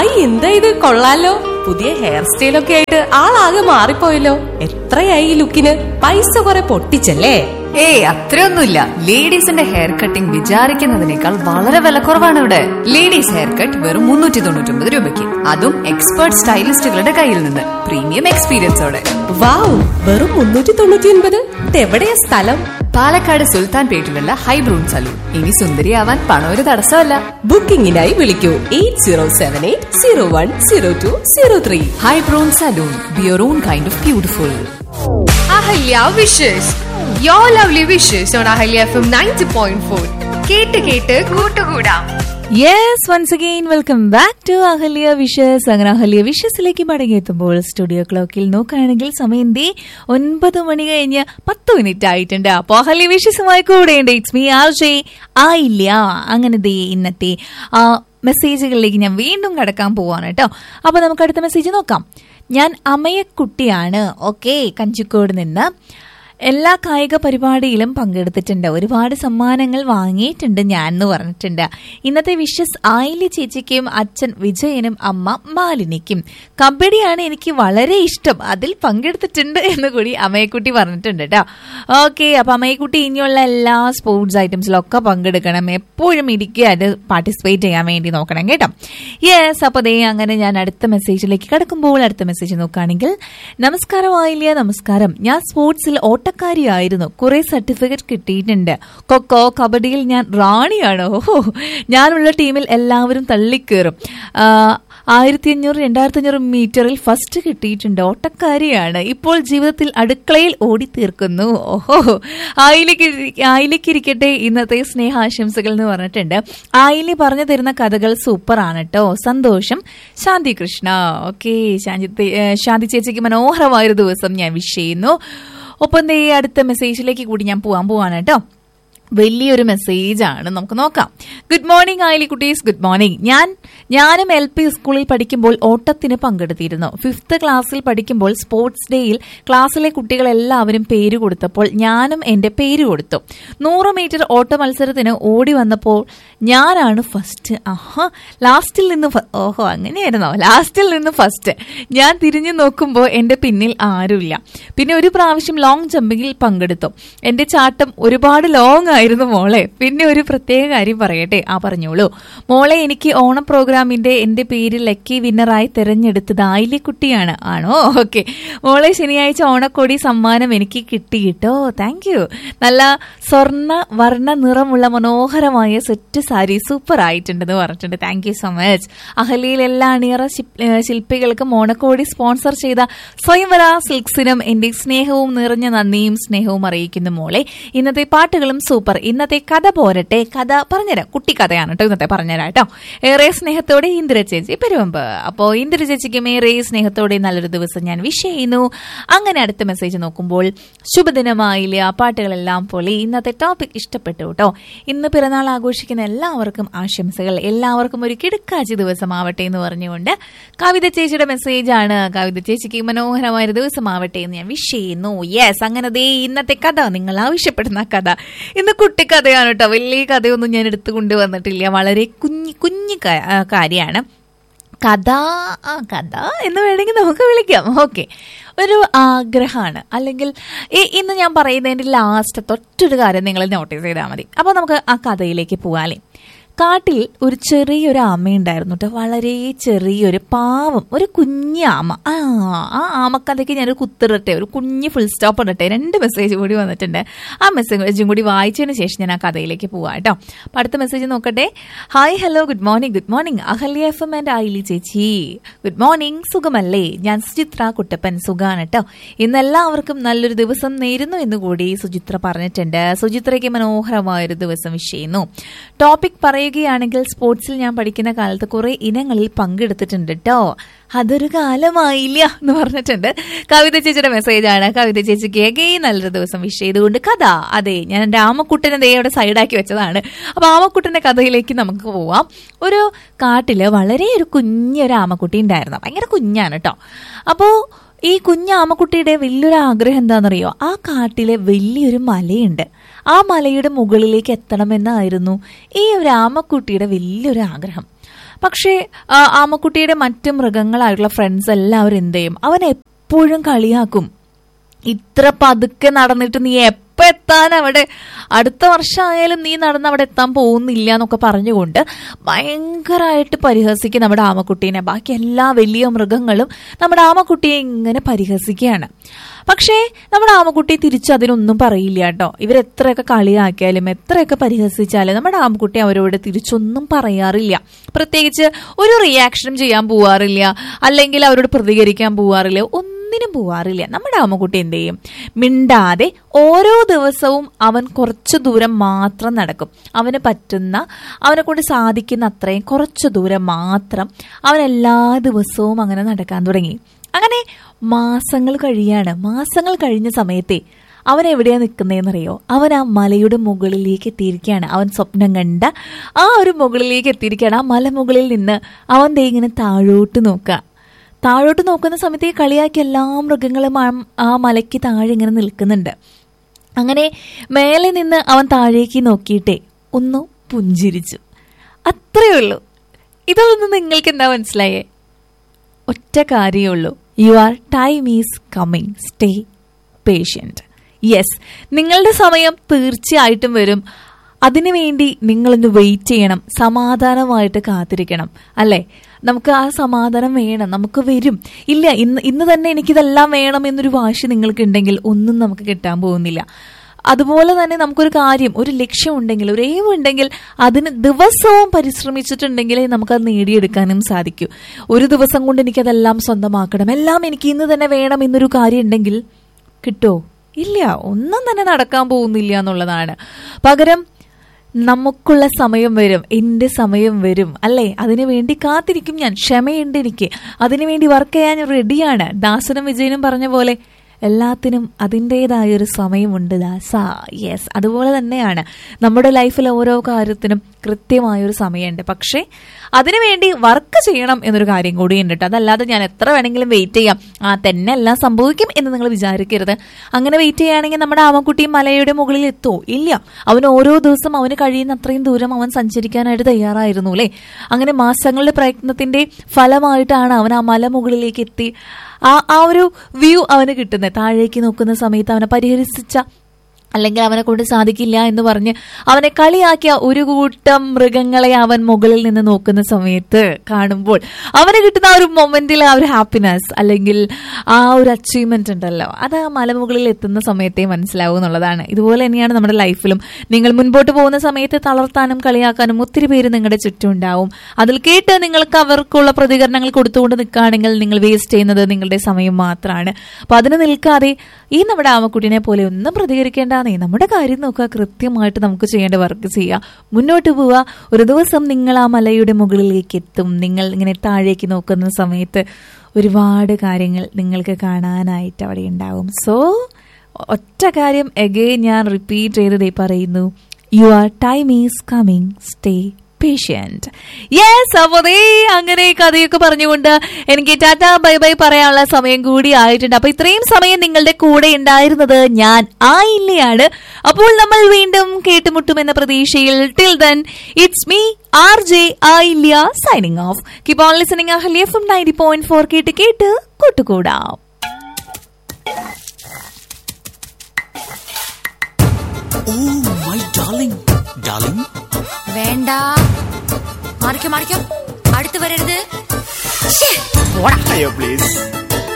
Hi എന്താ ഇത് കൊള്ളാലോ പുതിയ ഹെയർ സ്റ്റൈലൊക്കെ ആയിട്ട് ആളാകെ മാറിപ്പോയല്ലോ എത്രയായി ഈ ലുക്കിന് പൈസ കുറെ പൊട്ടിച്ചല്ലേ ഏയ് അത്രയൊന്നുമില്ല ലേഡീസിന്റെ ഹെയർ കട്ടിംഗ് വിചാരിക്കുന്നതിനേക്കാൾ വളരെ വിലക്കുറവാണ് ഇവിടെ ലേഡീസ് ഹെയർ കട്ട് വെറും മുന്നൂറ്റി തൊണ്ണൂറ്റി ഒമ്പത് രൂപയ്ക്ക് അതും എക്സ്പേർട്ട് സ്റ്റൈലിസ്റ്റുകളുടെ കയ്യിൽ നിന്ന് പ്രീമിയം എക്സ്പീരിയൻസോടെ വാവ് വെറും മുന്നൂറ്റി തൊണ്ണൂറ്റി ഒൻപത് ഇതെവിടെയാ സ്ഥലം പാലക്കാട് സുൽത്താൻ പേട്ടിലുള്ള ഹൈബ്രൂൺ സലൂൺ ഇനി സുന്ദരിയാവാൻ പണം ഒരു തടസ്സമല്ല ബുക്കിംഗിനായി വിളിക്കൂ eight zero seven eight zero one zero two zero three highbrow salon be your own kind of beautiful Ahalya wishes your lovely wishes on Ahalya F M ninety point four കേട്ട് കേട്ട് കൂട്ടുകൂടാം yes once again welcome back to Ahalya wishes അങ്ങനെ Ahalya വിഷസിലേക്ക് മടങ്ങിയെത്തുമ്പോൾ studio ക്ലോക്കിൽ നോക്കുകയാണെങ്കിൽ സമയം ദേ ഒൻപത് മണി കഴിഞ്ഞ് പത്ത് മിനിറ്റ് ആയിട്ടുണ്ട് അപ്പോൾ അഹല്യ വിഷസുമായി കൂടെയുണ്ട് ഇറ്റ്സ് മീ ആർ ജെ ആയില്ല അങ്ങനെ ദേ ഇന്നത്തെ ആ മെസ്സേജുകളിലേക്ക് ഞാൻ വീണ്ടും കടക്കാൻ പോവാണ് കേട്ടോ അപ്പോൾ നമുക്ക് അടുത്ത മെസ്സേജ് നോക്കാം ഞാൻ അമയക്കുട്ടിയാണ് ഓക്കെ കഞ്ചിക്കോട് നിന്ന് എല്ലാ കായിക പരിപാടിയിലും പങ്കെടുത്തിട്ടുണ്ട് ഒരുപാട് സമ്മാനങ്ങൾ വാങ്ങിയിട്ടുണ്ട് ഞാൻ എന്ന് പറഞ്ഞിട്ടുണ്ട് ഇന്നത്തെ വിഷസ് ആയില്യ ചേച്ചിക്കും അച്ഛൻ വിജയനും അമ്മ മാലിനിക്കും കബഡിയാണ് എനിക്ക് വളരെ ഇഷ്ടം അതിൽ പങ്കെടുത്തിട്ടുണ്ട് എന്ന് കൂടി അമ്മയെക്കുട്ടി പറഞ്ഞിട്ടുണ്ട് കേട്ടോ ഓക്കെ അപ്പൊ അമ്മയെക്കുട്ടി ഇനിയുള്ള എല്ലാ സ്പോർട്സ് ഐറ്റംസിലൊക്കെ പങ്കെടുക്കണം എപ്പോഴും ഇരിക്കുക അത് പാർട്ടിസിപ്പേറ്റ് ചെയ്യാൻ വേണ്ടി നോക്കണം കേട്ടോ യെസ് അപ്പൊ ദേ അങ്ങനെ ഞാൻ അടുത്ത മെസ്സേജിലേക്ക് കടക്കുമ്പോൾ അടുത്ത മെസ്സേജ് നോക്കുകയാണെങ്കിൽ നമസ്കാരം ആയില്യ നമസ്കാരം ഞാൻ സ്പോർട്സിൽ ഓട്ടക്കാരിയായിരുന്നു കുറെ സർട്ടിഫിക്കറ്റ് കിട്ടിയിട്ടുണ്ട് കൊക്കോ കബഡിയിൽ ഞാൻ റാണിയാണ് ഓഹോ ഞാനുള്ള ടീമിൽ എല്ലാവരും തള്ളിക്കേറും ആയിരത്തി അഞ്ഞൂറ് രണ്ടായിരത്തി അഞ്ഞൂറ് മീറ്ററിൽ ഫസ്റ്റ് കിട്ടിയിട്ടുണ്ട് ഓട്ടക്കാരിയാണ് ഇപ്പോൾ ജീവിതത്തിൽ അടുക്കളയിൽ ഓടി തീർക്കുന്നു ഓഹോ ആയിലേക്ക് ആയിലേക്കിരിക്കട്ടെ ഇന്നത്തെ സ്നേഹാശംസകൾ എന്ന് പറഞ്ഞിട്ടുണ്ട് ആയിലി പറഞ്ഞു തരുന്ന കഥകൾ സൂപ്പർ ആണ് കേട്ടോ സന്തോഷം ശാന്തി കൃഷ്ണ ഓക്കെ ശാന്തി ശാന്തി ചേച്ചിക്ക് മനോഹരമായൊരു ദിവസം ഞാൻ വിഷ് ചെയ്യുന്നു ഒപ്പം ദേ അടുത്ത മെസ്സേജിലേക്ക് കൂടി ഞാൻ പോവാൻ പോവാണ് കേട്ടോ വലിയൊരു മെസ്സേജ് ആണ് നമുക്ക് നോക്കാം ഗുഡ് മോർണിംഗ് ആയിലി കുട്ടീസ് ഗുഡ് മോർണിംഗ് ഞാൻ ഞാനും എൽ പി സ്കൂളിൽ പഠിക്കുമ്പോൾ ഓട്ടത്തിന് പങ്കെടുത്തിരുന്നു ഫിഫ്ത്ത് ക്ലാസ്സിൽ പഠിക്കുമ്പോൾ സ്പോർട്സ് ഡേയിൽ ക്ലാസ്സിലെ കുട്ടികളെല്ലാവരും പേര് കൊടുത്തപ്പോൾ ഞാനും എന്റെ പേര് കൊടുത്തു നൂറ് മീറ്റർ ഓട്ട മത്സരത്തിന് ഓടി വന്നപ്പോൾ ഞാനാണ് ഫസ്റ്റ് ആഹാ ലാസ്റ്റിൽ നിന്ന് ഓഹോ അങ്ങനെയായിരുന്നോ ലാസ്റ്റിൽ നിന്ന് ഫസ്റ്റ് ഞാൻ തിരിഞ്ഞു നോക്കുമ്പോൾ എന്റെ പിന്നിൽ ആരുമില്ല പിന്നെ ഒരു പ്രാവശ്യം ലോങ് ജമ്പിങ്ങിൽ പങ്കെടുത്തു എന്റെ ചാട്ടം ഒരുപാട് ലോങ് ആയിരുന്നു മോളെ പിന്നെ ഒരു പ്രത്യേക കാര്യം പറയട്ടെ ആ പറഞ്ഞോളൂ മോളെ എനിക്ക് ഓണം പ്രോഗ്രാമിന്റെ എന്റെ പേര് ലക്കി വിന്നറായി തെരഞ്ഞെടുത്തത് ആയില്യക്കുട്ടിയാണ് ആണോ ഓക്കെ മോളെ ശനിയാഴ്ച ഓണക്കോടി സമ്മാനം എനിക്ക് കിട്ടി കേട്ടോ താങ്ക് യു നല്ല സ്വർണ്ണ വർണ്ണ നിറമുള്ള മനോഹരമായ സെറ്റ് സാരി സൂപ്പർ ആയിട്ടുണ്ടെന്ന് പറഞ്ഞിട്ടുണ്ട് താങ്ക് യു സോ മച്ച് അഹലിയിൽ എല്ലാ അണിയറ ശില്പികൾക്കും ഓണക്കോടി സ്പോൺസർ ചെയ്ത സ്വയംവര സിൽക്സിനും എന്റെ സ്നേഹവും നിറഞ്ഞ നന്ദിയും സ്നേഹവും അറിയിക്കുന്നു മോളെ ഇന്നത്തെ പാട്ടുകളും സൂപ്പർ ഇന്നത്തെ കഥ പോരട്ടെ കഥ പറഞ്ഞുതരാം കുട്ടി കഥയാണ് കേട്ടോ ഇന്നത്തെ പറഞ്ഞുതരാം കേട്ടോ ഏറെ സ്നേഹത്തോടെ ഇന്ദിര ചേച്ചി പെരുവമ്പ് അപ്പോൾ ഇന്ദിര ചേച്ചിക്കും ഏറെ സ്നേഹത്തോടെ നല്ലൊരു ദിവസം ഞാൻ വിഷ് ചെയ്യുന്നു അങ്ങനെ അടുത്ത മെസ്സേജ് നോക്കുമ്പോൾ ശുഭദിനമായില്ല പാട്ടുകളെല്ലാം പോലെ ഇന്നത്തെ ടോപ്പിക് ഇഷ്ടപ്പെട്ടു കേട്ടോ ഇന്ന് പിറന്നാൾ ആഘോഷിക്കുന്ന എല്ലാവർക്കും ആശംസകൾ എല്ലാവർക്കും ഒരു കിടുക്കാച്ചി ദിവസമാവട്ടെ എന്ന് പറഞ്ഞുകൊണ്ട് കവിത ചേച്ചിയുടെ മെസ്സേജ് ആണ് കവിത ചേച്ചിക്ക് മനോഹരമായ ഒരു ദിവസമാവട്ടെ എന്ന് ഞാൻ വിഷ് ചെയ്യുന്നു യെസ് അങ്ങനെ ദേ ഇന്നത്തെ കഥ നിങ്ങൾ ആവശ്യപ്പെടുന്ന കഥ ഇന്ന് കുട്ടിക്കഥയാണ് കേട്ടോ വലിയ കഥയൊന്നും ഞാൻ എടുത്തു കൊണ്ടുവന്നിട്ടില്ല വളരെ കുഞ്ഞി കുഞ്ഞി കാര്യമാണ് കഥ ആ കഥ എന്ന് വേണമെങ്കിൽ നമുക്ക് വിളിക്കാം ഓക്കെ ഒരു ആഗ്രഹമാണ് അല്ലെങ്കിൽ ഇന്ന് ഞാൻ പറയുന്നതിൻ്റെ ലാസ്റ്റ് ഒറ്റൊരു കാര്യം നിങ്ങൾ നോട്ടീസ് ചെയ്താൽ മതി അപ്പോൾ നമുക്ക് ആ കഥയിലേക്ക് പോകാമല്ലേ കാട്ടിൽ ഒരു ചെറിയൊരു ആമയുണ്ടായിരുന്നു കേട്ടോ വളരെ ചെറിയൊരു പാവം ഒരു കുഞ്ഞ് ആമ ആ ആ ആമക്കഥയ്ക്ക് ഞാനൊരു കുത്തിടട്ടെ ഒരു കുഞ്ഞ് ഫുൾ സ്റ്റോപ്പ് ഇടട്ടെ രണ്ട് മെസ്സേജ് കൂടി വന്നിട്ടുണ്ട് ആ മെസ്സേജും കൂടി വായിച്ചതിന് ശേഷം ഞാൻ ആ കഥയിലേക്ക് പോവാം കേട്ടോ അപ്പം അടുത്ത മെസ്സേജ് നോക്കട്ടെ hi hello good morning good morning Ahalya F M and Aili ചേച്ചി ഗുഡ് മോർണിംഗ് സുഖമല്ലേ ഞാൻ സുചിത്ര കുട്ടപ്പൻ സുഖാണ് കേട്ടോ ഇന്ന് എല്ലാവർക്കും നല്ലൊരു ദിവസം നേരുന്നു എന്ന് കൂടി സുചിത്ര പറഞ്ഞിട്ടുണ്ട് സുചിത്രയ്ക്ക് മനോഹരമായൊരു ദിവസം വിഷ് ചെയ്യുന്നു ടോപ്പിക് പറയുക പറയുകയാണെങ്കിൽ സ്പോർട്സിൽ ഞാൻ പഠിക്കുന്ന കാലത്ത് കുറെ ഇനങ്ങളിൽ പങ്കെടുത്തിട്ടുണ്ട് കേട്ടോ അതൊരു കാലമായില്ല എന്ന് പറഞ്ഞിട്ടുണ്ട് കവിത ചേച്ചിയുടെ മെസ്സേജാണ് കവിത ചേച്ചിക്ക് എഗേ നല്ലൊരു ദിവസം വിഷ് ചെയ്തുകൊണ്ട് കഥ അതെ ഞാൻ എൻ്റെ ആമക്കുട്ടനെ ദയോടെ സൈഡാക്കി വെച്ചതാണ് അപ്പൊ ആമക്കുട്ടന്റെ കഥയിലേക്ക് നമുക്ക് പോവാം ഒരു കാട്ടില് വളരെ ഒരു കുഞ്ഞൊരു ആമക്കുട്ടി ഉണ്ടായിരുന്നു ഭയങ്കര കുഞ്ഞാണ് കേട്ടോ അപ്പോ ഈ കുഞ്ഞ് ആമക്കുട്ടിയുടെ വലിയൊരു ആഗ്രഹം എന്താണെന്നറിയോ ആ കാട്ടിലെ വലിയൊരു മലയുണ്ട് ആ മലയുടെ മുകളിലേക്ക് എത്തണമെന്നായിരുന്നു ഈ ഒരു ആമക്കുട്ടിയുടെ വലിയൊരു ആഗ്രഹം പക്ഷേ ആ, ആമക്കുട്ടിയുടെ മറ്റ് മൃഗങ്ങളായിട്ടുള്ള ഫ്രണ്ട്സ് എല്ലാവരും എന്ത് ചെയ്യും അവൻ എപ്പോഴും കളിയാക്കും ഇത്ര പതുക്കെ നടന്നിട്ട് നീ എപ്പോ എത്താൻ അവിടെ അടുത്ത വർഷമായാലും നീ നടന്ന് അവിടെ എത്താൻ പോകുന്നില്ല എന്നൊക്കെ പറഞ്ഞുകൊണ്ട് ഭയങ്കരമായിട്ട് പരിഹസിക്കും നമ്മുടെ ആമക്കുട്ടീനെ ബാക്കി എല്ലാ വലിയ മൃഗങ്ങളും നമ്മുടെ ആമക്കുട്ടിയെ ഇങ്ങനെ പരിഹസിക്കുകയാണ് പക്ഷേ നമ്മുടെ ആമക്കുട്ടി തിരിച്ച് അതിനൊന്നും പറയില്ല കേട്ടോ ഇവരെത്രയൊക്കെ കളിയാക്കിയാലും എത്രയൊക്കെ പരിഹസിച്ചാലും നമ്മുടെ ആമക്കുട്ടി അവരോട് തിരിച്ചൊന്നും പറയാറില്ല പ്രത്യേകിച്ച് ഒരു റിയാക്ഷനും ചെയ്യാൻ പോവാറില്ല അല്ലെങ്കിൽ അവരോട് പ്രതികരിക്കാൻ പോവാറില്ല ഒന്നിനും പോവാറില്ല നമ്മുടെ ആമക്കുട്ടി എന്ത് ചെയ്യും മിണ്ടാതെ ഓരോ ദിവസവും അവൻ കുറച്ചു ദൂരം മാത്രം നടക്കും അവന് പറ്റുന്ന അവനെ കൊണ്ട് സാധിക്കുന്ന അത്രയും കുറച്ചു ദൂരം മാത്രം അവൻ എല്ലാ ദിവസവും അങ്ങനെ നടക്കാൻ തുടങ്ങി അങ്ങനെ മാസങ്ങൾ കഴിയാണ് മാസങ്ങൾ കഴിഞ്ഞ സമയത്തെ അവൻ എവിടെയാ നിൽക്കുന്നതെന്നറിയോ അവൻ ആ മലയുടെ മുകളിലേക്ക് എത്തിയിരിക്കുകയാണ് അവൻ സ്വപ്നം കണ്ട ആ ഒരു മുകളിലേക്ക് എത്തിയിരിക്കുകയാണ് ആ മലമുകളിൽ നിന്ന് അവൻ ദേ ഇങ്ങനെ താഴോട്ട് നോക്കുക താഴോട്ട് നോക്കുന്ന സമയത്ത് ഈ കളിയാക്കി എല്ലാ മൃഗങ്ങളും ആ- ആ മലയ്ക്ക് താഴെ ഇങ്ങനെ നിൽക്കുന്നുണ്ട് അങ്ങനെ മേലെ നിന്ന് അവൻ താഴേക്ക് നോക്കിയിട്ടേ ഒന്ന് പുഞ്ചിരിച്ചു അത്രയേ ഉള്ളൂ ഇതൊന്നും നിങ്ങൾക്ക് എന്താ മനസ്സിലായേ ഒറ്റ കാര്യമുള്ളൂ your time is coming stay patient yes നിങ്ങളുടെ സമയം തീർച്ചയായിട്ടും വരും അതിനുവേണ്ടി നിങ്ങളൊന്ന് വെയിറ്റ് ചെയ്യണം സമാധാനമായിട്ട് കാത്തിരിക്കണം അല്ലേ നമുക്ക് ആ സമാധാനം വേണം നമുക്ക് വരും ഇല്ല ഇന്ന് ഇന്ന് തന്നെ എനിക്കിതെല്ലാം വേണം എന്നൊരു വാശി നിങ്ങൾക്ക് ഉണ്ടെങ്കിൽ ഒന്നും നമുക്ക് കിട്ടാൻ പോകുന്നില്ല അതുപോലെ തന്നെ നമുക്കൊരു കാര്യം ഒരു ലക്ഷ്യമുണ്ടെങ്കിൽ ഒരു എയിം ഉണ്ടെങ്കിൽ അതിന് ദിവസവും പരിശ്രമിച്ചിട്ടുണ്ടെങ്കിലേ നമുക്കത് നേടിയെടുക്കാനും സാധിക്കൂ ഒരു ദിവസം കൊണ്ട് എനിക്കതെല്ലാം സ്വന്തമാക്കണം എല്ലാം എനിക്ക് ഇന്ന് തന്നെ വേണം എന്നൊരു കാര്യം ഉണ്ടെങ്കിൽ കിട്ടോ ഇല്ല ഒന്നും തന്നെ നടക്കാൻ പോകുന്നില്ല എന്നുള്ളതാണ് പകരം നമുക്കുള്ള സമയം വരും എൻ്റെ സമയം വരും അല്ലേ അതിനു വേണ്ടി കാത്തിരിക്കും ഞാൻ ക്ഷമയുണ്ട് എനിക്ക് അതിനു വേണ്ടി വർക്ക് ചെയ്യാൻ റെഡിയാണ് ദാസനും വിജയനും പറഞ്ഞ പോലെ എല്ലാത്തിനും അതിൻ്റെതായ ഒരു സമയമുണ്ട് ദാസ യെസ് അതുപോലെ തന്നെയാണ് നമ്മുടെ ലൈഫിൽ ഓരോ കാര്യത്തിനും കൃത്യമായൊരു സമയമുണ്ട് പക്ഷേ അതിനുവേണ്ടി വർക്ക് ചെയ്യണം എന്നൊരു കാര്യം കൂടിയുണ്ട് കേട്ടോ അതല്ലാതെ ഞാൻ എത്ര വേണമെങ്കിലും വെയിറ്റ് ചെയ്യാം ആ തന്നെ എല്ലാം സംഭവിക്കും എന്ന് നിങ്ങൾ വിചാരിക്കരുത് അങ്ങനെ വെയിറ്റ് ചെയ്യുകയാണെങ്കിൽ നമ്മുടെ ആമക്കുട്ടി മലയുടെ മുകളിൽ എത്തുമോ ഇല്ല അവൻ ഓരോ ദിവസം അവന് കഴിയുന്ന അത്രയും ദൂരം അവൻ സഞ്ചരിക്കാനായിട്ട് തയ്യാറായിരുന്നു അല്ലേ അങ്ങനെ മാസങ്ങളുടെ പ്രയത്നത്തിന്റെ ഫലമായിട്ടാണ് അവൻ ആ മല മുകളിലേക്ക് എത്തി ആ ആ ഒരു വ്യൂ അവന് കിട്ടുന്നത് താഴേക്ക് നോക്കുന്ന സമയത്ത് അവനെ പരിഹരിച്ച അല്ലെങ്കിൽ അവനെ കൊണ്ട് സാധിക്കില്ല എന്ന് പറഞ്ഞ് അവനെ കളിയാക്കിയ ഒരു കൂട്ടം മൃഗങ്ങളെ അവൻ മുകളിൽ നിന്ന് നോക്കുന്ന സമയത്ത് കാണുമ്പോൾ അവന് കിട്ടുന്ന ആ ഒരു മൊമെന്റിൽ ആ ഒരു ഹാപ്പിനെസ് അല്ലെങ്കിൽ ആ ഒരു അച്ചീവ്മെന്റ് ഉണ്ടല്ലോ അത് ആ മലമുകളിൽ എത്തുന്ന സമയത്തേ മനസ്സിലാവും എന്നുള്ളതാണ് ഇതുപോലെ തന്നെയാണ് നമ്മുടെ ലൈഫിലും നിങ്ങൾ മുൻപോട്ട് പോകുന്ന സമയത്ത് തളർത്താനും കളിയാക്കാനും ഒത്തിരി പേര് നിങ്ങളുടെ ചുറ്റും ഉണ്ടാവും അതിൽ കേട്ട് നിങ്ങൾക്ക് അവർക്കുള്ള പ്രതികരണങ്ങൾ കൊടുത്തുകൊണ്ട് നിൽക്കുകയാണെങ്കിൽ നിങ്ങൾ വേസ്റ്റ് ചെയ്യുന്നത് നിങ്ങളുടെ സമയം മാത്രമാണ് അപ്പൊ അതിന് നിൽക്കാതെ ഈ നമ്മുടെ ആമക്കുട്ടിനെ പോലെ ഒന്നും പ്രതികരിക്കേണ്ടാന്നേ നമ്മുടെ കാര്യം നോക്കുക കൃത്യമായിട്ട് നമുക്ക് ചെയ്യേണ്ട വർക്ക് ചെയ്യുക മുന്നോട്ട് പോവുക ഒരു ദിവസം നിങ്ങൾ ആ മലയുടെ മുകളിലേക്ക് എത്തും നിങ്ങൾ ഇങ്ങനെ താഴേക്ക് നോക്കുന്ന സമയത്ത് ഒരുപാട് കാര്യങ്ങൾ നിങ്ങൾക്ക് കാണാനായിട്ട് അവിടെ ഉണ്ടാവും സോ ഒറ്റ കാര്യം എഗെയിൻ ഞാൻ റിപ്പീറ്റ് ചെയ്തതേ പറയുന്നു your time is coming stay patient yes അപ്പൊ ദേ അങ്ങനെ കഥയൊക്കെ പറഞ്ഞുകൊണ്ട് എനിക്ക് ടാറ്റ ബൈ ബൈ പറയാനുള്ള സമയം കൂടി ആയിട്ടുണ്ട് അപ്പൊ ഇത്രയും സമയം നിങ്ങളുടെ കൂടെ ഉണ്ടായിരുന്നത് ഞാൻ ആയില്ലയാണ് അപ്പോൾ നമ്മൾ വീണ്ടും കേട്ടുമുട്ടുമെന്ന പ്രതീക്ഷയിൽ till then it's me R J Ayilya signing off keep on listening Ahalya from ninety point four കേട്ട് കേട്ട് കൂട്ടുകൂടാം Oh, my darling. Darling? വേണ്ട മാറിക്കോ മാറിക്കോ അടുത്ത് വരരുത് Hiya, please.